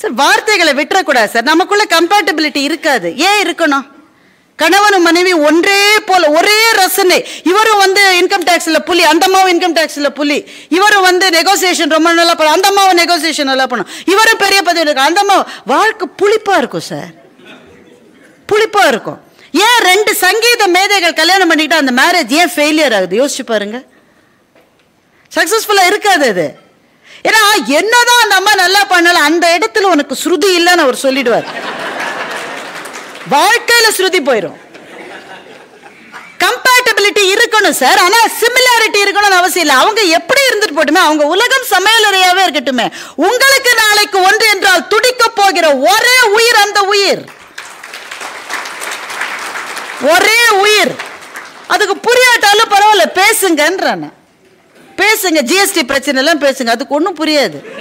sir வார்த்தைகளை விட்டுறக்கூடாது sir நமக்குள்ள கம்பேட்டபிலிட்டி இருக்காது ஏன் இருக்கணும் கணவனும் மனைவி ஒன்றே போல ஒரே ரசனை இவரும் வந்து இன்கம் டேக்ஸ்ல புலி அந்த அம்மாவும் இன்கம் டேக்ஸ்ல புலி இவரும் வந்து நெகோசியேஷன் ரொம்ப நல்லா பண்ணும் அந்த அம்மாவும் நெகோசியேஷன் நல்லா பண்ணும் இவரும் பெரிய பதவி இருக்கு அந்த அம்மா வாழ்க்கை புளிப்பா இருக்கும் சார் புளிப்பா இருக்கும் ஏன் ரெண்டு சங்கீத மேதைகள் கல்யாணம் பண்ணிக்கிட்டு அந்த மேரேஜ் ஏன் ஃபெயிலியர் ஆகுது யோசிச்சு பாருங்க சக்சஸ்ஃபுல்லா இருக்காது அது ஏன்னா என்னதான் அந்த அம்மா நல்லா பண்ணலாம் அந்த இடத்துல உனக்கு ஸ்ருதி இல்லைன்னு அவர் சொல்லிடுவார் வாழ்க்கையில ஸ்ருதி போயிடும் கம்பேட்டபிலிட்டி இருக்கணும் சார் ஆனா சிமிலாரிட்டி இருக்கணும்னு அவசியம் இல்லை அவங்க எப்படி இருந்துட்டு போட்டுமே அவங்க உலகம் சமையலறையாவே இருக்கட்டுமே உங்களுக்கு நாளைக்கு ஒன்று என்றால் துடிக்க போகிற ஒரே உயிர் அந்த உயிர் ஒரே உயிர் அதுக்கு புரியாட்டாலும் பரவாயில்ல பேசுங்கன்றான பேசுங்க ஜிஎஸ்டி பிரச்சனை எல்லாம் பேசுங்க அதுக்கு ஒன்றும் புரியாது